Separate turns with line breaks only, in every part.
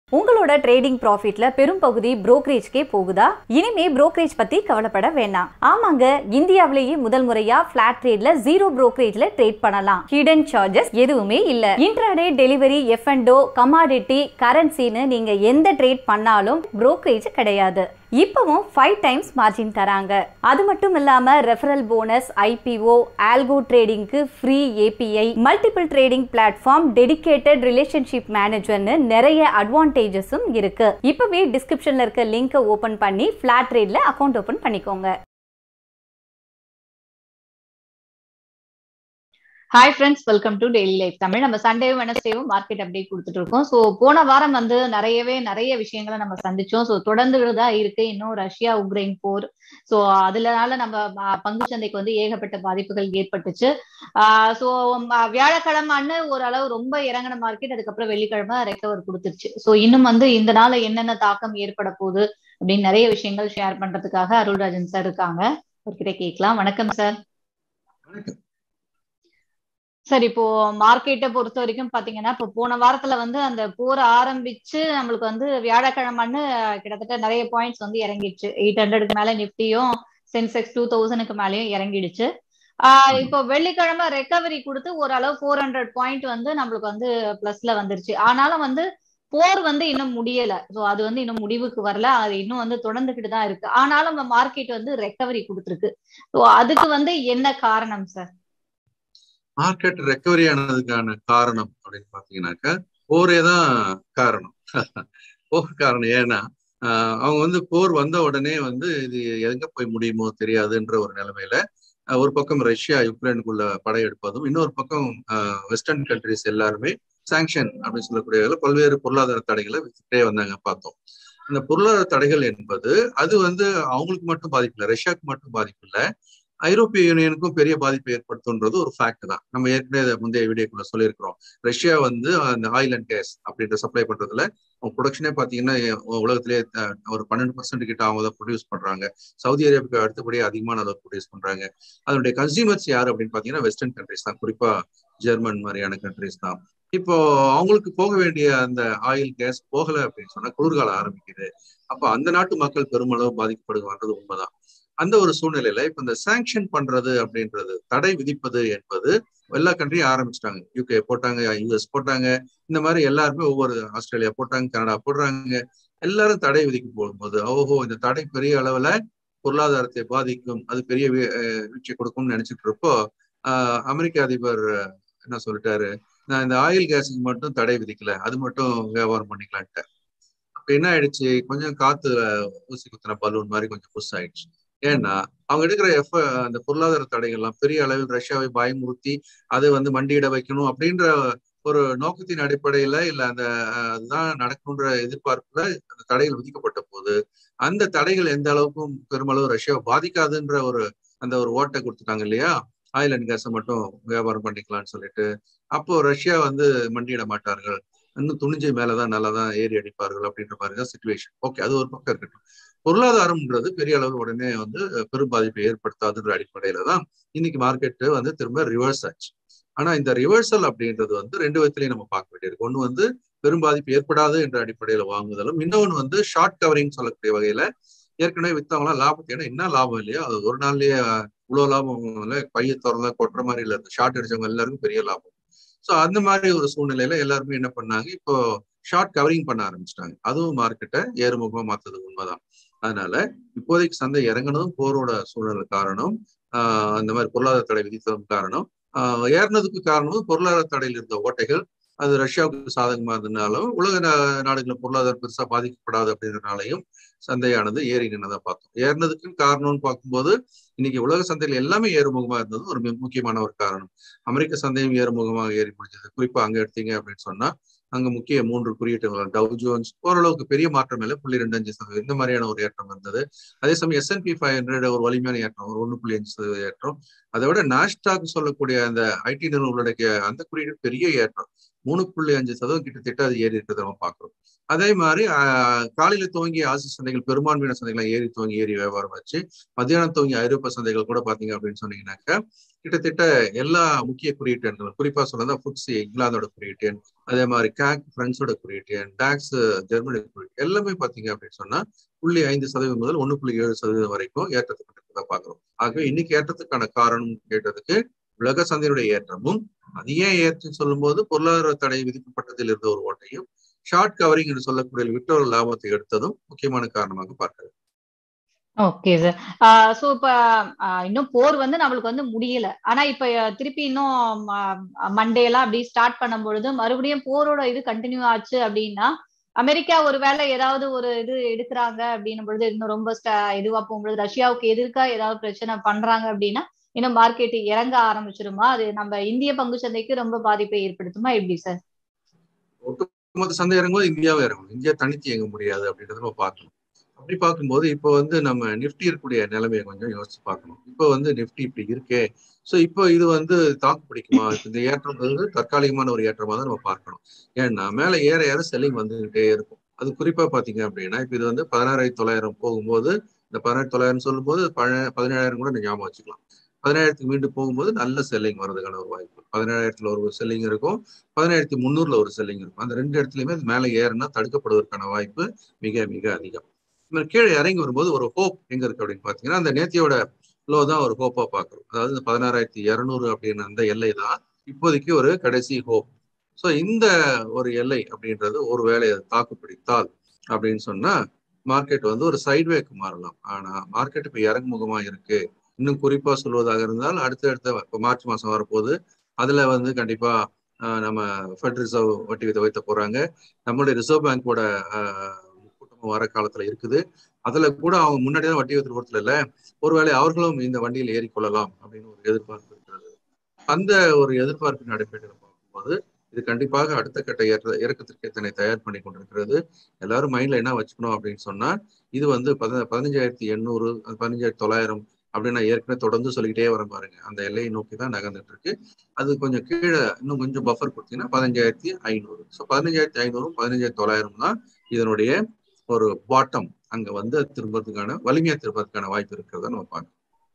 உங்களோட ட்ரேடிங் ப்ராஃபிட்ல பெரும் பகுதி புரோக்கரேஜ்க்கே போகுதா இனிமே புரோக்கரேஜ் பத்தி கவலைப்பட வேண்டாம் ஆமாங்க இந்தியாவிலேயே முதல் முறையா பிளாட் ட்ரேட்ல ஜீரோ புரோக்கரேஜ்ல ட்ரேட் பண்ணலாம் ஹிடன் சார்ஜஸ் எதுவுமே இல்ல intraday delivery F and commodity கரன்சின்னு நீங்க எந்த ட்ரேட் பண்ணாலும் புரோக்கரேஜ் கிடையாது இப்பவும் ஃபைவ் டைம்ஸ் மார்ஜின் தராங்க அது மட்டும் இல்லாம ரெஃபரல் போனஸ் ஐபிஓ ஆல்கோ ட்ரேடிங்க்கு free API multiple trading platform dedicated relationship மேனேஜர்னு நிறைய அட்வான்டேஜஸும் இருக்கு இப்பவே டிஸ்கிரிப்ஷன்ல இருக்க லிங்கை ஓபன் பண்ணி ஃபிளாட் ட்ரேட்ல அக்கௌண்ட் ஓபன் பண்ணிக்கோங்க
hi friends welcome to daily life Tamil நம்ம சண்டேவும் வெனஸ்டேவும் மார்க்கெட் அப்டேட் கொடுத்துட்டு இருக்கோம் ஸோ போன வாரம் வந்து நிறையவே நிறைய விஷயங்களை நம்ம சந்திச்சோம் ஸோ தொடர்ந்து தான் இருக்கு இன்னும் ரஷ்யா உக்ரைன் போர் ஸோ அதுலனால நம்ம பங்கு சந்தைக்கு வந்து ஏகப்பட்ட பாதிப்புகள் ஏற்பட்டுச்சு ஸோ வியாழக்கிழமை அண்ணு ஓரளவு ரொம்ப இறங்கின மார்க்கெட் அதுக்கப்புறம் வெள்ளிக்கிழமை ரெக்கவர் கொடுத்துருச்சு ஸோ இன்னும் வந்து இந்த நாள் என்னென்ன தாக்கம் ஏற்பட போகுது அப்படின்னு நிறைய விஷயங்கள் ஷேர் பண்றதுக்காக அருள்ராஜன் சார் இருக்காங்க அவர்கிட்ட கேட்கலாம் வணக்கம் சார்
வணக்கம்
சார் இப்போ மார்க்கெட்டை பொறுத்த வரைக்கும் பாத்தீங்கன்னா இப்போ போன வாரத்துல வந்து அந்த போர் ஆரம்பிச்சு நம்மளுக்கு வந்து வியாழக்கிழமைன்னு கிட்டத்தட்ட நிறைய பாயிண்ட்ஸ் வந்து இறங்கிடுச்சு எயிட் ஹண்ட்ரடுக்கு மேல நிப்டியும் சென்செக்ஸ் டூ தௌசண்ட்க்கு மேலயும் இறங்கிடுச்சு ஆஹ் இப்போ வெள்ளிக்கிழமை ரெக்கவரி கொடுத்து ஓரளவு ஃபோர் ஹண்ட்ரட் பாயிண்ட் வந்து நம்மளுக்கு வந்து பிளஸ்ல வந்துருச்சு ஆனாலும் வந்து போர் வந்து இன்னும் முடியல ஸோ அது வந்து இன்னும் முடிவுக்கு வரல அது இன்னும் வந்து தொடர்ந்துகிட்டு தான் இருக்கு ஆனாலும் மார்க்கெட் வந்து ரெக்கவரி கொடுத்துருக்கு ஸோ அதுக்கு வந்து என்ன காரணம் சார்
மார்க்கெட் ரெக்கவரி ஆனதுக்கான காரணம் அப்படின்னு பாத்தீங்கன்னாக்கா போரே தான் காரணம் போர் காரணம் ஏன்னா அவங்க வந்து போர் வந்த உடனே வந்து இது எங்க போய் முடியுமோ தெரியாதுன்ற ஒரு நிலைமையில ஒரு பக்கம் ரஷ்யா யுக்ரைனுக்குள்ள படையெடுப்பதும் இன்னொரு பக்கம் வெஸ்டர்ன் கண்ட்ரிஸ் எல்லாருமே சாங்ஷன் அப்படின்னு சொல்லக்கூடிய பல்வேறு பொருளாதார தடைகளை வித்துட்டே வந்தாங்க பார்த்தோம் அந்த பொருளாதார தடைகள் என்பது அது வந்து அவங்களுக்கு மட்டும் பாதிப்பு இல்லை ரஷ்யாவுக்கு மட்டும் பாதிப்பு இல்லை ஐரோப்பிய யூனியனுக்கும் பெரிய பாதிப்பை ஏற்படுத்துன்றது ஒரு ஃபேக்ட் தான் நம்ம ஏற்கனவே முந்தைய வீடியோக்குள்ள சொல்லியிருக்கிறோம் ரஷ்யா வந்து அந்த ஆயில் அண்ட் கேஸ் அப்படின்ற சப்ளை பண்றதுல அவங்க ப்ரொடக்ஷனே பாத்தீங்கன்னா உலகத்திலேயே ஒரு பன்னெண்டு பர்சன்ட் கிட்ட அவங்க தான் ப்ரொடியூஸ் பண்றாங்க சவுதி அரேபியா அடுத்தபடியே அதிகமான அளவு ப்ரொடியூஸ் பண்றாங்க அதனுடைய கன்சியூமர்ஸ் யார் அப்படின்னு பாத்தீங்கன்னா வெஸ்டர்ன் கண்ட்ரிஸ் தான் குறிப்பா ஜெர்மன் மாதிரியான கண்ட்ரிஸ் தான் இப்போ அவங்களுக்கு போக வேண்டிய அந்த ஆயில் கேஸ் போகல அப்படின்னு சொன்னா குளிர்காலம் ஆரம்பிக்குது அப்ப அந்த நாட்டு மக்கள் பெருமளவு பாதிக்கப்படுவான்றது உண்மைதான் அந்த ஒரு சூழ்நிலையில இப்ப இந்த சாங்ஷன் பண்றது அப்படின்றது தடை விதிப்பது என்பது எல்லா கண்ட்ரியும் ஆரம்பிச்சிட்டாங்க யூகே போட்டாங்க யூஎஸ் போட்டாங்க இந்த மாதிரி எல்லாருமே ஒவ்வொரு ஆஸ்திரேலியா போட்டாங்க கனடா போடுறாங்க எல்லாரும் தடை விதிக்க போகும்போது ஓஹோ இந்த தடை பெரிய அளவுல பொருளாதாரத்தை பாதிக்கும் அது பெரிய வீழ்ச்சி கொடுக்கும்னு நினைச்சிட்டு இருப்போ ஆஹ் அமெரிக்க அதிபர் என்ன சொல்லிட்டாரு நான் இந்த ஆயில் கேஸுக்கு மட்டும் தடை விதிக்கல அது மட்டும் வியாபாரம் பண்ணிக்கலான்ட்டு அப்ப என்ன ஆயிடுச்சு கொஞ்சம் காத்துல ஊசி குத்தின பலூன் மாதிரி கொஞ்சம் புஷ் ஆயிடுச்சு ஏன்னா அவங்க எடுக்கிற எஃப் அந்த பொருளாதார தடைகள்லாம் பெரிய அளவில் ரஷ்யாவை பயமுறுத்தி அதை வந்து மண்டியிட வைக்கணும் அப்படின்ற ஒரு நோக்கத்தின் அடிப்படையில இல்ல அந்த அதுதான் நடக்கும்ன்ற எதிர்பார்ப்புல அந்த தடைகள் விதிக்கப்பட்ட போது அந்த தடைகள் எந்த அளவுக்கும் பெருமளவு ரஷ்யாவை பாதிக்காதுன்ற ஒரு அந்த ஒரு ஓட்டை கொடுத்துட்டாங்க இல்லையா ஆயில் அண்ட் கேஸை மட்டும் வியாபாரம் பண்ணிக்கலாம்னு சொல்லிட்டு அப்போ ரஷ்யா வந்து மண்டியிட மாட்டார்கள் இன்னும் துணிஞ்சு மேலதான் நல்லாதான் ஏறி அடிப்பார்கள் அப்படின்ற மாதிரி தான் சுச்சுவேஷன் ஓகே அது ஒரு பக்கம் இருக்கட்டும் பொருளாதாரம்ன்றது பெரிய அளவு உடனே வந்து பெரும் பாதிப்பை ஏற்படுத்தாதுன்ற அடிப்படையில தான் இன்னைக்கு மார்க்கெட்டு வந்து திரும்ப ரிவர்ஸ் ஆச்சு ஆனா இந்த ரிவர்சல் அப்படின்றது வந்து ரெண்டு விதத்திலையும் நம்ம பார்க்க வேண்டியிருக்கு ஒண்ணு வந்து பெரும் பாதிப்பு ஏற்படாது என்ற அடிப்படையில வாங்குதலும் இன்னொன்று வந்து ஷார்ட் கவரிங் சொல்லக்கூடிய வகையில ஏற்கனவே வித்தவங்களாம் லாபத்தை ஏன்னா என்ன லாபம் இல்லையா அது ஒரு நாள்லயே இவ்வளவு லாபம் பைய திறந்த கொட்டுற மாதிரி இல்லை ஷார்ட் அடிச்சவங்க எல்லாருக்கும் பெரிய லாபம் ஸோ அந்த மாதிரி ஒரு சூழ்நிலையில எல்லாருமே என்ன பண்ணாங்க இப்போ ஷார்ட் கவரிங் பண்ண ஆரம்பிச்சிட்டாங்க அதுவும் மார்க்கெட்டை ஏறுமுகமா மாத்தது உண்மைதான் அதனால இப்போதைக்கு சந்தை இறங்கினதும் போரோட சூழல் காரணம் ஆஹ் அந்த மாதிரி பொருளாதார தடை விதித்ததும் காரணம் ஆஹ் ஏறினதுக்கு காரணமும் பொருளாதார தடையில் இருந்த ஓட்டைகள் அது ரஷ்யாவுக்கு சாதகமா இருந்ததுனாலும் உலக நாடுகளில் பொருளாதாரம் பெருசா பாதிக்கப்படாது அப்படின்றனாலையும் சந்தையானது ஏறி நின்னதை பார்த்தோம் ஏறினதுக்கு காரணம்னு பார்க்கும்போது இன்னைக்கு உலக சந்தையில் எல்லாமே ஏறுமுகமா இருந்தது ஒரு முக்கியமான ஒரு காரணம் அமெரிக்க சந்தையும் ஏறுமுகமாக ஏறி முடிஞ்சது குறிப்பா அங்க எடுத்தீங்க அப்படின்னு சொன்னா அங்க முக்கிய மூன்று குறியீட்டுகள் டவ் ஜோன்ஸ் ஓரளவுக்கு பெரிய மாற்றம் இல்லை புள்ளி ரெண்டு அஞ்சு சதவீதம் இந்த மாதிரியான ஒரு ஏற்றம் இருந்தது அதே சமயம் எஸ்என்பி ஃபைவ் ஹண்ட்ரட் ஒரு வலிமையான ஏற்றம் ஒரு ஒன்று புள்ளி அஞ்சு சதவீத ஏற்றம் அதை விட நாஸ்டாக் சொல்லக்கூடிய அந்த ஐடி நிறுவனங்களுடைய அந்த குறியீடு பெரிய ஏற்றம் மூணு புள்ளி அஞ்சு சதவீதம் கிட்டத்தட்ட அது ஏறி இருக்கிறத நம்ம பாக்குறோம் அதே மாதிரி காலையில துவங்கிய ஆசிய சந்தைகள் பெரும்பான்மையான சந்தைகள் ஏறி துவங்கி ஏறி வியாபாரம் வச்சு மத்தியானம் துவங்கி ஐரோப்பிய சந்தைகள் கூட பாத்தீங்க அப்படின்னு சொன்னீங்கன்னாக்கா கிட்டத்தட்ட எல்லா முக்கிய குறியீட்டு எண்களும் குறிப்பா சொன்னதா ஃபுட்ஸி இங்கிலாந்தோட குறியீட்டு எண் அதே மாதிரி கேக் பிரான்ஸோட குறியீட்டு டாக்ஸ் ஜெர்மனி குறியீட்டு எல்லாமே பாத்தீங்க அப்படின்னு சொன்னா புள்ளி ஐந்து சதவீதம் முதல் ஒண்ணு புள்ளி ஏழு சதவீதம் வரைக்கும் ஏற்றத்தை கொண்டிருக்கிறதா பாக்குறோம் ஆகவே இன்னைக்கு ஏற்றத்துக்கான காரணம் கேட்டதுக்கு உலக சந்தையுடைய ஏற்றமும் அது ஏன் ஏற்றம் சொல்லும் போது பொருளாதார தடை விதிக்கப்பட்டதில் இருந்த ஒரு ஓட்டையும் ஷார்ட் கவரிங் என்று சொல்லக்கூடிய விட்டோர் லாபத்தை எடுத்ததும் முக்கியமான காரணமாக பார்க்கிறது
ஓகே சார் சோ இப்ப இன்னும் போர் வந்து நம்மளுக்கு வந்து முடியல ஆனா இப்ப திருப்பி இன்னும் மண்டே எல்லாம் அப்படி ஸ்டார்ட் பண்ணும் பொழுது மறுபடியும் போரோட இது கண்டினியூ ஆச்சு அப்படின்னா அமெரிக்கா ஒருவேளை ஏதாவது ஒரு இது எடுக்கிறாங்க அப்படின்னும் பொழுது இன்னும் ரொம்ப இதுவா போகும்பொழுது ரஷ்யாவுக்கு எதிர்க்கா ஏதாவது பிரச்சனை பண்றாங்க அப்படின்னா இன்னும் மார்க்கெட் இறங்க ஆரம்பிச்சிருமா அது நம்ம இந்திய பங்கு சந்தைக்கு ரொம்ப பாதிப்பை ஏற்படுத்துமா எப்படி சார்
ஒட்டுமொத்த சந்தை இறங்கும்போது இந்தியாவும் இறங்கும் இந்தியா தனித்து இயங்க முடியாது அப்படின்றத நம்ம பார்க்கணும் அப்படி பார்க்கும்போது இப்போ வந்து நம்ம நிஃப்டி இருக்கக்கூடிய நிலைமையை கொஞ்சம் யோசிச்சு பார்க்கணும் இப்போ வந்து நிஃப்டி இப்படி இருக்கே ஸோ இப்போ இது வந்து தாக்கு பிடிக்குமா இந்த ஏற்றம் வந்து தற்காலிகமான ஒரு ஏற்றமாக தான் நம்ம பார்க்கணும் ஏன்னா மேலே ஏற ஏற செல்லிங் வந்துகிட்டே இருக்கும் அது குறிப்பா பாத்தீங்க அப்படின்னா இப்போ இது வந்து பதினாறாயிரத்தி தொள்ளாயிரம் போகும்போது இந்த பதினாயிரத்தி தொள்ளாயிரம் சொல்லும்போது பதினேழாயிரம் கூட ஞாபகம் வச்சுக்கலாம் பதினாயிரத்துக்கு மீண்டும் போகும்போது நல்ல செல்லிங் வர்றதுக்கான ஒரு வாய்ப்பு பதினேழாயிரத்துல ஒரு செல்லிங் இருக்கும் பதினாயிரத்தி முந்நூறுல ஒரு செல்லிங் இருக்கும் அந்த ரெண்டு இடத்துலயுமே மேலே ஏறுனா தடுக்கப்படுவதற்கான வாய்ப்பு மிக மிக அதிகம் கீழே இறங்கி வரும்போது ஒரு ஹோப் எங்க இருக்கு அப்படின்னு பாத்தீங்கன்னா அந்த நேத்தியோட லோ தான் ஒரு ஹோப்பா பாக்குறோம் அதாவது இந்த பதினாறாயிரத்தி இருநூறு அப்படின்னு அந்த எல்லை தான் இப்போதைக்கு ஒரு கடைசி ஹோப் ஸோ இந்த ஒரு எல்லை அப்படின்றது ஒரு வேலையை தாக்கு பிடித்தால் அப்படின்னு சொன்னா மார்க்கெட் வந்து ஒரு சைட்வேக்கு மாறலாம் ஆனா மார்க்கெட் இப்ப இறங்குமுகமா இருக்கு இன்னும் குறிப்பா சொல்வதாக இருந்தால் அடுத்தடுத்த இப்போ மார்ச் மாசம் வரப்போகுது அதுல வந்து கண்டிப்பா நம்ம ஃபெட் ரிசர்வ் வட்டி வித வைத்த போறாங்க நம்மளுடைய ரிசர்வ் பேங்கோட கூட்டமும் வர காலத்துல இருக்குது அதுல கூட அவங்க முன்னாடி தான் வட்டி வைத்து பொறுத்தல இல்ல ஒருவேளை அவர்களும் இந்த வண்டியில் ஏறிக்கொள்ளலாம் அப்படின்னு ஒரு எதிர்பார்ப்பு இருக்கிறது அந்த ஒரு எதிர்பார்ப்பின் அடிப்படையில் பார்க்கும்போது இது கண்டிப்பாக அடுத்த கட்ட ஏற்ற இறக்கத்திற்கு தன்னை தயார் பண்ணி கொண்டிருக்கிறது எல்லாரும் மைண்ட்ல என்ன வச்சுக்கணும் அப்படின்னு சொன்னா இது வந்து பத பதினஞ்சாயிரத்தி எண்ணூறு பதினஞ்சாயிரத்தி தொள்ளாயிரம் அப்படின்னு ஏற்கனவே தொடர்ந்து சொல்லிக்கிட்டே வர பாருங்க அந்த எல்லையை நோக்கி தான் நகர்ந்துட்டு இருக்கு அது கொஞ்சம் கீழே இன்னும் கொஞ்சம் பஃபர் கொடுத்தீங்கன்னா பதினஞ்சாயிரத்தி ஐநூறு ஸோ பதினஞ்சாயிரத்தி ஐநூறும் பதினஞ்சாயிரத்தி தொள்ளாயிரம் தான் இதனுடைய ஒரு பாட்டம் அங்க வந்து திரும்பறதுக்கான வலிமையா திரும்பறதுக்கான வாய்ப்பு இருக்கிறத நம்ம பார்க்கணும்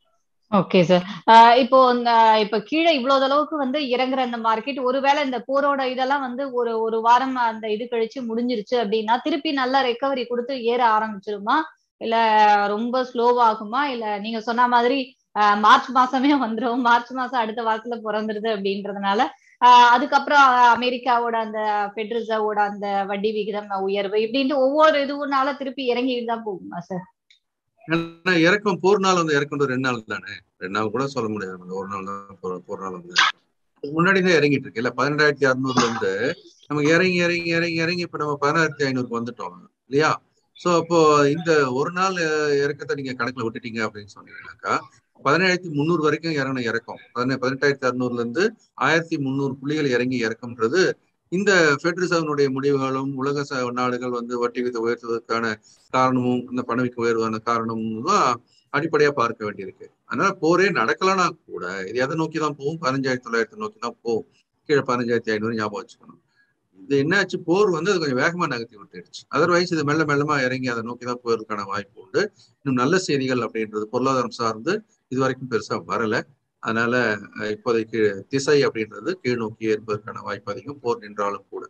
ஓகே சார் இப்போ இந்த இப்ப கீழே இவ்வளவு அளவுக்கு வந்து இறங்குற அந்த மார்க்கெட் ஒருவேளை இந்த போரோட இதெல்லாம் வந்து ஒரு ஒரு வாரம் அந்த இது கழிச்சு முடிஞ்சிருச்சு அப்படின்னா திருப்பி நல்லா ரெக்கவரி கொடுத்து ஏற ஆரம்பிச்சிருமா இல்ல ரொம்ப ஸ்லோவாகுமா இல்ல நீங்க சொன்ன மாதிரி மார்ச் மாசமே வந்துடும் மார்ச் மாசம் அடுத்த வாரத்துல பிறந்துருது அப்படின்றதுனால அதுக்கப்புறம் அமெரிக்காவோட அந்த ஃபெட் ரிசர்வோட அந்த வட்டி விகிதம் உயர்வு இப்படின்ட்டு ஒவ்வொரு இதுனால திருப்பி இறங்கிட்டு தான் போகுமா சார்
ஏன்னா இறக்கம் போர் நாள் வந்து இறக்கம் ரெண்டு நாள் தானே ரெண்டு நாள் கூட சொல்ல முடியாது ஒரு நாள் தான் போர் நாள் வந்து முன்னாடி தான் இறங்கிட்டு இருக்கு இல்ல பன்னெண்டாயிரத்தி அறுநூறுல இருந்து நம்ம இறங்கி இறங்கி இறங்கி இறங்கி இப்ப நம்ம பதினாயிரத்தி ஐநூறுக்கு வந்துட்டோம் இல்லையா சோ அப்போ இந்த ஒரு நாள் இறக்கத்தை நீங்க கணக்குல விட்டுட்டீங்க அப்படின்னு சொன்னீங்கன்னாக்கா பதினேழாயிரத்தி முந்நூறு வரைக்கும் இறங்கின இறக்கம் பதினெட்டு பதினெட்டாயிரத்தி அறுநூறுல இருந்து ஆயிரத்தி முந்நூறு புள்ளிகள் இறங்கி இறக்கம்ன்றது இந்த ஃபெட் ரிசர்வனுடைய முடிவுகளும் உலக நாடுகள் வந்து வட்டி விகித உயர்த்துவதற்கான காரணமும் இந்த பணவிக்கு உயர்வான காரணமும் தான் அடிப்படையா பார்க்க வேண்டியிருக்கு அதனால போரே நடக்கலனா கூட இது எதை நோக்கி தான் போகும் பதினஞ்சாயிரத்தி தொள்ளாயிரத்தி நோக்கி தான் போகும் கீழே பதினஞ்சாயிரத்தி ஐநூறு ஞாபகம் வச்சுக்கணும் இது என்னாச்சு போர் வந்து அது கொஞ்சம் வேகமா நகர்த்தி விட்டுடுச்சு அதர்வைஸ் இது மெல்ல மெல்லமா இறங்கி அதை நோக்கி தான் போறதுக்கான வாய்ப்பு உண்டு இன்னும் நல்ல செய்திகள் அப்படின்றது பொருளாதாரம் சார்ந்து இது வரைக்கும் பெருசா வரல அதனால இப்போதைக்கு திசை அப்படின்றது கீழ் நோக்கி இருப்பதற்கான வாய்ப்பு அதிகம் போர் நின்றாலும் கூட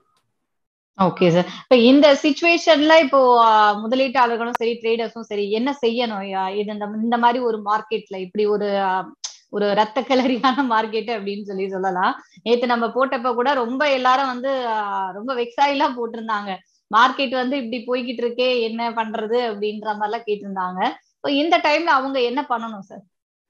ஓகே சார் இப்ப இந்த சுச்சுவேஷன்ல இப்போ முதலீட்டாளர்களும் சரி ட்ரேடர்ஸும் சரி என்ன செய்யணும் இது இந்த இந்த மாதிரி ஒரு மார்க்கெட்ல இப்படி ஒரு ஒரு ரத்த கிளறியான மார்க்கெட் அப்படின்னு சொல்லி சொல்லலாம் நேத்து நம்ம போட்டப்ப கூட ரொம்ப எல்லாரும் வந்து ரொம்ப வெக்ஸாயிலாம் போட்டிருந்தாங்க மார்க்கெட் வந்து இப்படி போய்கிட்டு இருக்கே என்ன பண்றது அப்படின்ற மாதிரிலாம் கேட்டிருந்தாங்க இப்போ இந்த டைம்ல அவங்க என்ன பண்ணணும் சார்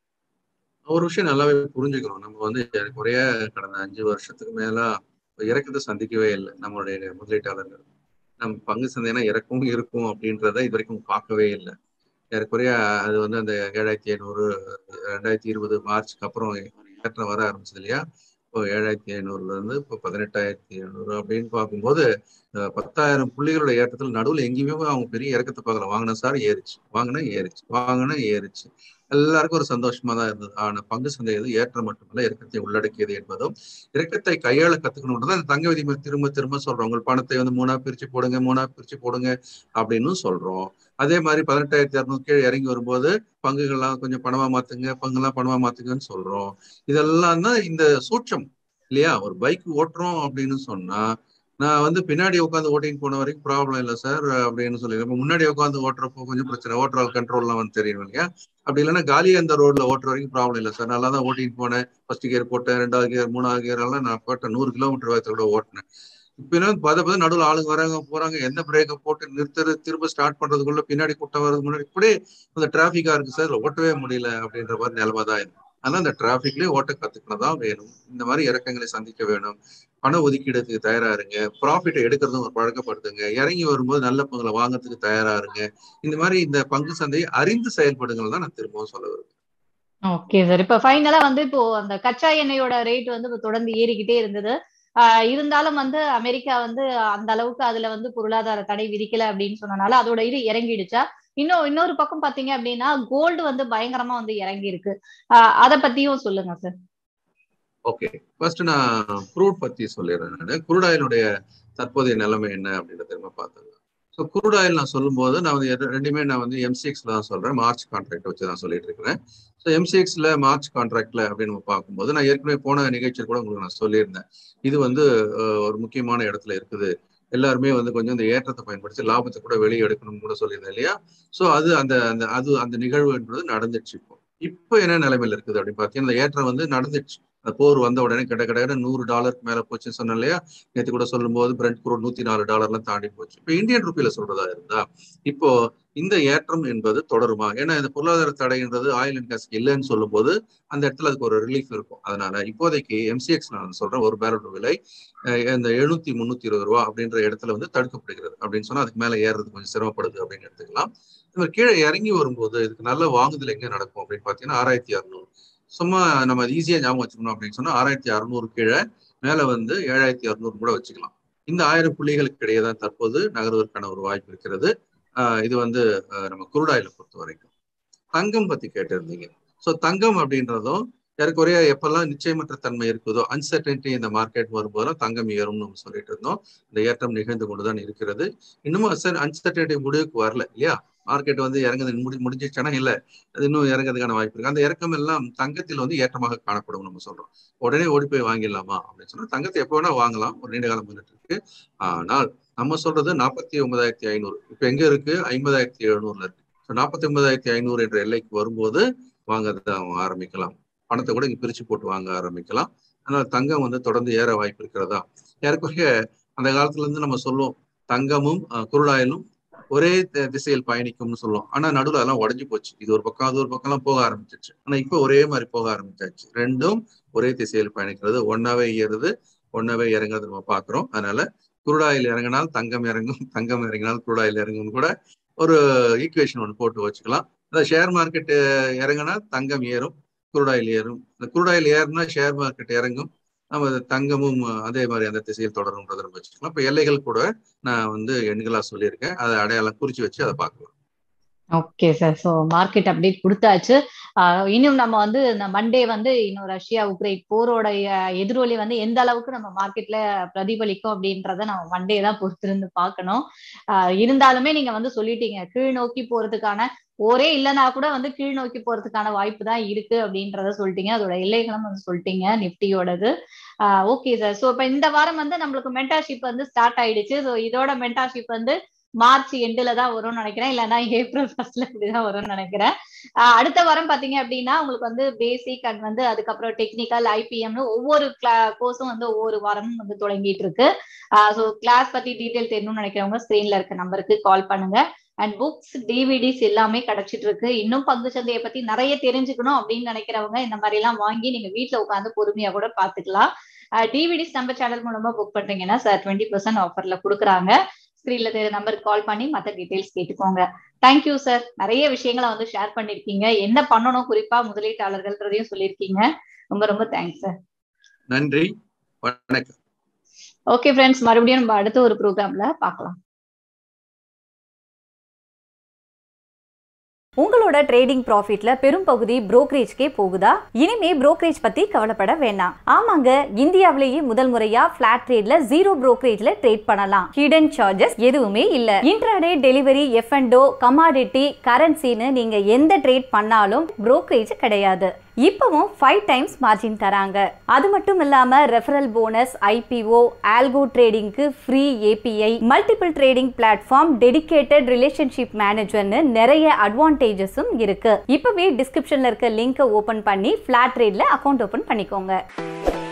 ஒரு விஷயம் நல்லாவே புரிஞ்சுக்கணும் நம்ம வந்து குறைய கடந்த அஞ்சு வருஷத்துக்கு மேல இறக்கத்தை சந்திக்கவே இல்லை நம்மளுடைய முதலீட்டாளர்கள் நம்ம பங்கு சந்தைனா இறக்கவும் இருக்கும் அப்படின்றத இது வரைக்கும் பார்க்கவே இல்லை ஏறக்குறைய அது வந்து அந்த ஏழாயிரத்தி ஐநூறு ரெண்டாயிரத்தி இருபது மார்ச்சுக்கு அப்புறம் ஏற்றம் வர ஆரம்பிச்சது இல்லையா இப்போ ஏழாயிரத்தி ஐநூறுல இருந்து இப்போ பதினெட்டாயிரத்தி ஐநூறு அப்படின்னு பார்க்கும்போது பத்தாயிரம் புள்ளிகளோட ஏற்றத்தில் நடுவில் எங்கேயுமே அவங்க பெரிய இறக்கத்தை பார்க்கல வாங்கின சார் ஏறிச்சு வாங்கினா ஏறிச்சு வாங்கினா ஏறிச்சு எல்லாருக்கும் ஒரு சந்தோஷமா தான் இருந்தது ஆனா பங்கு சந்தை எது ஏற்றம் மட்டுமல்ல இறக்கத்தை உள்ளடக்கியது என்பதும் இறக்கத்தை கையாள கத்துக்கணும் தான் தங்க விதி திரும்ப திரும்ப சொல்றோம் உங்கள் பணத்தை வந்து மூணா பிரிச்சு போடுங்க மூணா பிரிச்சு போடுங்க அப்படின்னு சொல்றோம் அதே மாதிரி பதினெட்டாயிரத்தி இரநூறு கீழே இறங்கி வரும்போது பங்குகள்லாம் கொஞ்சம் பணமா மாத்துங்க பங்குலாம் பணமா மாத்துங்கன்னு சொல்றோம் இதெல்லாம் தான் இந்த சூட்சம் இல்லையா ஒரு பைக் ஓட்டுறோம் அப்படின்னு சொன்னா நான் வந்து பின்னாடி உட்காந்து ஓட்டிங் போன வரைக்கும் ப்ராப்ளம் இல்லை சார் அப்படின்னு சொல்லி இப்போ முன்னாடி உட்காந்து ஓட்டுறப்போ கொஞ்சம் பிரச்சனை ஓட்டுற கண்ட்ரோல்லாம் வந்து தெரியும் இல்லையா அப்படி இல்லைன்னா காலியா அந்த ரோட்ல ஓட்டுற வரைக்கும் ப்ராப்ளம் இல்லை சார் நல்லா தான் ஓட்டிங் போனேன் ஃபர்ஸ்ட் கியர் போட்டேன் ரெண்டாவது கியர் மூணாவது கியர் எல்லாம் நான் போட்டேன் நூறு கிலோமீட்டர் வேகத்துல கூட ஓட்டினேன் இப்போ என்ன பத பத நடுவில் ஆளுங்க வராங்க போறாங்க எந்த பிரேக்கை போட்டு நிறுத்துறது திரும்ப ஸ்டார்ட் பண்றதுக்குள்ள பின்னாடி கூட்டம் வர்றதுக்கு முன்னாடி இப்படியே அந்த டிராஃபிக்கா இருக்கு சார் ஓட்டவே முடியல அப்படின்ற மாதிரி நிலைமை தான் இருக்கு அதனால அந்த டிராஃபிக்லயே ஓட்ட கத்துக்கணும் தான் வேணும் இந்த மாதிரி இறக்கங்களை சந்திக்க வேணும் பண ஒதுக்கீடுக்கு தயாரா இருங்க ப்ராஃபிட்டை எடுக்கிறதும் ஒரு பழக்கப்படுத்துங்க இறங்கி வரும்போது நல்ல பங்குல வாங்குறதுக்கு தயாரா இருங்க இந்த மாதிரி இந்த பங்கு சந்தையை அறிந்து செயல்படுங்கள் தான் நான் திரும்பவும் சொல்ல வருவேன்
ஓகே சார் இப்ப ஃபைனலா வந்து இப்போ அந்த கச்சா எண்ணெயோட ரேட் வந்து இப்போ தொடர்ந்து ஏறிக்கிட்டே இருந்தது ஆஹ் இருந்தாலும் வந்து அமெரிக்கா வந்து அந்த அளவுக்கு அதுல வந்து பொருளாதார தடை விதிக்கல அப்படின்னு சொன்னனால அதோட இது இறங்கிடுச்சா இன்னும் இன்னொரு பக்கம் பாத்தீங்க அப்படின்னா கோல்டு வந்து பயங்கரமா வந்து இறங்கி இருக்கு ஆஹ் அத பத்தியும் சொல்லுங்க சார்
ஓகே ஃபர்ஸ்ட் நான் குரூட் பத்தி சொல்லிடுறேன் நான் குரூட் ஆயிலுடைய தற்போதைய நிலைமை என்ன அப்படின்றத திரும்ப பார்த்துக்கலாம் ஸோ குரூட் ஆயில் நான் சொல்லும்போது நான் வந்து ரெ- ரெண்டுமே நான் வந்து எம்சிஎக்ஸ்ல தான் சொல்றேன் மார்ச் கான்ட்ராக்ட் வச்சு தான் சொல்லிட்டு இருக்கிறேன் ஸோ எம்சிஎக்ஸ்ல மார்ச் கான்ட்ராக்ட்ல அப்படின்னு நம்ம பார்க்கும்போது நான் ஏற்கனவே போன நிகழ்ச்சியில் கூட உங்களுக்கு நான் சொல்லியிருந்தேன் இது வந்து அஹ், ஒரு முக்கியமான இடத்துல இருக்குது எல்லாருமே வந்து கொஞ்சம் இந்த ஏற்றத்தை பயன்படுத்தி லாபத்தை கூட வெளியே எடுக்கணும்னு கூட சொல்லியிருந்தேன் இல்லையா ஸோ அது அந்த அந்த அது அந்த நிகழ்வுன்றது நடந்துச்சு இப்போ இப்போ என்ன நிலைமையில இருக்குது அப்படின்னு பார்த்தீங்கன்னா இந்த ஏற்றம் வந்து நடந்துச்சு அந்த போர் வந்த உடனே கிட்ட கிட்ட நூறு டாலருக்கு மேல போச்சுன்னு சொன்னேன் இல்லையா நேற்று கூட சொல்லும்போது பிரெண்ட் குரூட் நூத்தி நாலு டாலர்லாம் தாண்டி போச்சு இப்போ இந்தியன் ருப்பியில சொல்றதா இருந்தா இப்போ இந்த ஏற்றம் என்பது தொடருமா ஏன்னா இந்த பொருளாதார தடைன்றது ஆயில் அண்ட் கேஸ் இல்லைன்னு சொல்லும்போது அந்த இடத்துல அதுக்கு ஒரு ரிலீஃப் இருக்கும் அதனால இப்போதைக்கு எம்சிஎக்ஸ் நான் சொல்றேன் ஒரு பேரல் விலை அஹ், இந்த எழுநூத்தி முன்னூத்தி இருபது ரூபா அப்படின்ற இடத்துல வந்து தடுக்கப்படுகிறது அப்படின்னு சொன்னா அதுக்கு மேல ஏறுறது கொஞ்சம் சிரமப்படுது அப்படின்னு எடுத்துக்கலாம் இந்த மாதிரி கீழே இறங்கி வரும்போது இதுக்கு நல்ல வாங்குதல் எங்க நடக்கும் அப்படின்னு பாத்தீங்கன்னா ஆறாயிரத்தி அறுநூறு சும்மா நம்ம ஈஸியா ஞாபகம் வச்சுக்கணும் அப்படின்னு சொன்னா ஆறாயிரத்தி அறுநூறு கீழே மேல வந்து ஏழாயிரத்தி அறுநூறு கூட வச்சுக்கலாம் இந்த ஆயிரம் புள்ளிகளுக்கு இடையே தான் தற்போது நகர்வதற்கான ஒரு வாய்ப்பு இருக்கிறது ஆஹ் இது வந்து ஆஹ் நம்ம குருடாயில பொறுத்த வரைக்கும் தங்கம் பத்தி கேட்டிருந்தீங்க ஸோ தங்கம் அப்படின்றதும் ஏறக்குறைய எப்பெல்லாம் நிச்சயமற்ற தன்மை இருக்குதோ அன்சர்டனிட்டி இந்த மார்க்கெட் வரும்போதெல்லாம் தங்கம் ஏறும்னு நம்ம சொல்லிட்டு இருந்தோம் இந்த ஏற்றம் நிகழ்ந்து கொண்டுதான் இருக்கிறது இன்னமும் அன்சர்டனிட்டி முடிவுக்கு வரல இல்லையா மார்க்கெட் வந்து இறங்குது முடி முடிஞ்சிச்சுன்னா இல்ல அது இன்னும் இறங்குறதுக்கான வாய்ப்பு இருக்கு அந்த இறக்கம் எல்லாம் தங்கத்தில் வந்து ஏற்றமாக காணப்படும் நம்ம சொல்றோம் உடனே ஓடி போய் வாங்கிடலாமா அப்படின்னு சொன்னா தங்கத்தை எப்போ வேணா வாங்கலாம் ஒரு நீண்ட காலம் வந்துட்டு இருக்கு ஆனால் நம்ம சொல்றது நாற்பத்தி ஒன்பதாயிரத்தி ஐநூறு இப்ப எங்க இருக்கு ஐம்பதாயிரத்தி எழுநூறுல இருக்கு ஸோ நாற்பத்தி ஒன்பதாயிரத்தி ஐநூறு என்ற எல்லைக்கு வரும்போது வாங்க ஆரம்பிக்கலாம் பணத்தை கூட இங்க பிரிச்சு போட்டு வாங்க ஆரம்பிக்கலாம் அதனால தங்கம் வந்து தொடர்ந்து ஏற வாய்ப்பு இருக்கிறதா ஏறக்குறைய அந்த காலத்துல இருந்து நம்ம சொல்லுவோம் தங்கமும் அஹ், குருடாயிலும் ஒரே தி- திசையில் பயணிக்கும்னு சொல்லுவோம் ஆனா நடுவில் அதெல்லாம் உடஞ்சு போச்சு இது ஒரு பக்கம் அது ஒரு பக்கம்லாம் போக ஆரம்பிச்சிருச்சு ஆனா இப்போ ஒரே மாதிரி போக ஆரம்பிச்சாச்சு ரெண்டும் ஒரே திசையில் பயணிக்கிறது ஒன்னாவே ஏறுது ஒன்னாவே இறங்குறது நம்ம பாக்குறோம் அதனால குருடாயில் இறங்கினால் தங்கம் இறங்கும் தங்கம் இறங்கினால் குருடாயில் இறங்கும்னு கூட ஒரு ஈக்குவேஷன் ஒன்று போட்டு வச்சுக்கலாம் அதாவது ஷேர் மார்க்கெட் இறங்கினா தங்கம் ஏறும் குருடாயில் ஏறும் இந்த குருடாயில் ஏறுனா ஷேர் மார்க்கெட் இறங்கும் நம்ம தங்கமும் அதே மாதிரி அந்த திசையில் தொடரும்ன்றதை நம்ம வச்சுக்கலாம் இப்போ எல்லைகள் கூட நான் வந்து எண்களா சொல்லியிருக்கேன் அதை அடையாளம் குறிச்சு வச்சு அதை பார்க்கலாம்
okay sir so market update கொடுத்தாச்சு ஆஹ் இன்னும் நம்ம வந்து இந்த மண்டே வந்து இன்னும் ரஷ்யா உக்ரைன் போரோட எதிரொலி வந்து எந்த அளவுக்கு நம்ம மார்க்கெட்ல பிரதிபலிக்கும் அப்படின்றத நம்ம மண்டே தான் பொறுத்திருந்து பார்க்கணும் ஆஹ் இருந்தாலுமே நீங்க வந்து சொல்லிட்டீங்க கீழ் நோக்கி போறதுக்கான ஒரே இல்லைன்னா கூட வந்து கீழ் நோக்கி போறதுக்கான வாய்ப்பு தான் இருக்கு அப்படின்றத சொல்லிட்டீங்க அதோட எல்லைகளும் வந்து சொல்லிட்டீங்க நிப்டியோடது ஓகே சார் ஸோ இப்போ இந்த வாரம் வந்து நம்மளுக்கு மென்டார்ஷிப் வந்து ஸ்டார்ட் ஆயிடுச்சு ஸோ இதோட மென்டார்ஷிப் வந்து மார்ச் எண்டுல தான் வரும்னு நினைக்கிறேன் இல்லைன்னா ஏப்ரல் ஃபர்ஸ்ட்ல இப்படிதான் வரும்னு நினைக்கிறேன் ஆஹ் அடுத்த வாரம் பாத்தீங்க அப்படின்னா உங்களுக்கு வந்து பேசிக் அண்ட் வந்து அதுக்கப்புறம் டெக்னிக்கல் ஐபிஎம்னு ஒவ்வொரு கோர்ஸும் வந்து ஒவ்வொரு வாரமும் வந்து தொடங்கிட்டு இருக்கு ஸோ கிளாஸ் பத்தி டீட்டெயில் தெரியணும்னு நினைக்கிறவங்க ஸ்கிரீன்ல இருக்க நம்பருக்கு கால் பண்ணுங்க அண்ட் புக்ஸ் டிவிடிஸ் எல்லாமே கிடைச்சிட்டு இருக்கு இன்னும் பங்கு சந்தையை பத்தி நிறைய தெரிஞ்சுக்கணும் அப்படின்னு நினைக்கிறவங்க இந்த மாதிரி எல்லாம் வாங்கி நீங்க வீட்ல உட்காந்து பொறுமையா கூட பாத்துக்கலாம் டிவிடிஸ் நம்ம சேனல் மூலமா புக் பண்றீங்கன்னா சார் டுவெண்ட்டி பர்சன்ட் ஆஃபர்ல கொடுக்குறாங்க ஸ்கிரீன்ல தெரிய நம்பருக்கு கால் பண்ணி மற்ற டீடைல்ஸ் கேட்டுக்கோங்க தேங்க்யூ சார் நிறைய விஷயங்களை வந்து ஷேர் பண்ணிருக்கீங்க என்ன பண்ணணும் குறிப்பா முதலீட்டாளர்கள்ன்றதையும் சொல்லியிருக்கீங்க ரொம்ப ரொம்ப தேங்க்ஸ் சார்
நன்றி வணக்கம்
ஓகே ஃப்ரெண்ட்ஸ் மறுபடியும் நம்ம அடுத்த ஒரு ப்ரோக்ராம்ல பார்க்கலாம்
உங்களோட ட்ரேடிங் ப்ராஃபிட்ல பெரும் பகுதி புரோக்கரேஜ்க்கே போகுதா இனிமே புரோக்கரேஜ் பத்தி கவலைப்பட வேண்டாம் ஆமாங்க இந்தியாவிலேயே முதல் முறையா பிளாட் ட்ரேட்ல ஜீரோ புரோக்கரேஜ்ல ட்ரேட் பண்ணலாம் ஹிடன் சார்ஜஸ் எதுவுமே இல்ல intraday delivery F and O commodity கரன்சின்னு நீங்க எந்த ட்ரேட் பண்ணாலும் புரோக்கரேஜ் கிடையாது இப்பவும் ஃபைவ் டைம்ஸ் மார்ஜின் தராங்க அது மட்டும் இல்லாம ரெஃபரல் போனஸ் ஐபிஓ ஆல்கோ ட்ரேடிங்க்கு free API multiple trading platform dedicated relationship மேனேஜர்னு நிறைய அட்வான்டேஜஸும் இருக்கு இப்பவே டிஸ்கிரிப்ஷன்ல இருக்க லிங்கை ஓபன் பண்ணி ஃபிளாட் ட்ரேட்ல அக்கௌண்ட் ஓபன் பண்ணிக்கோங்க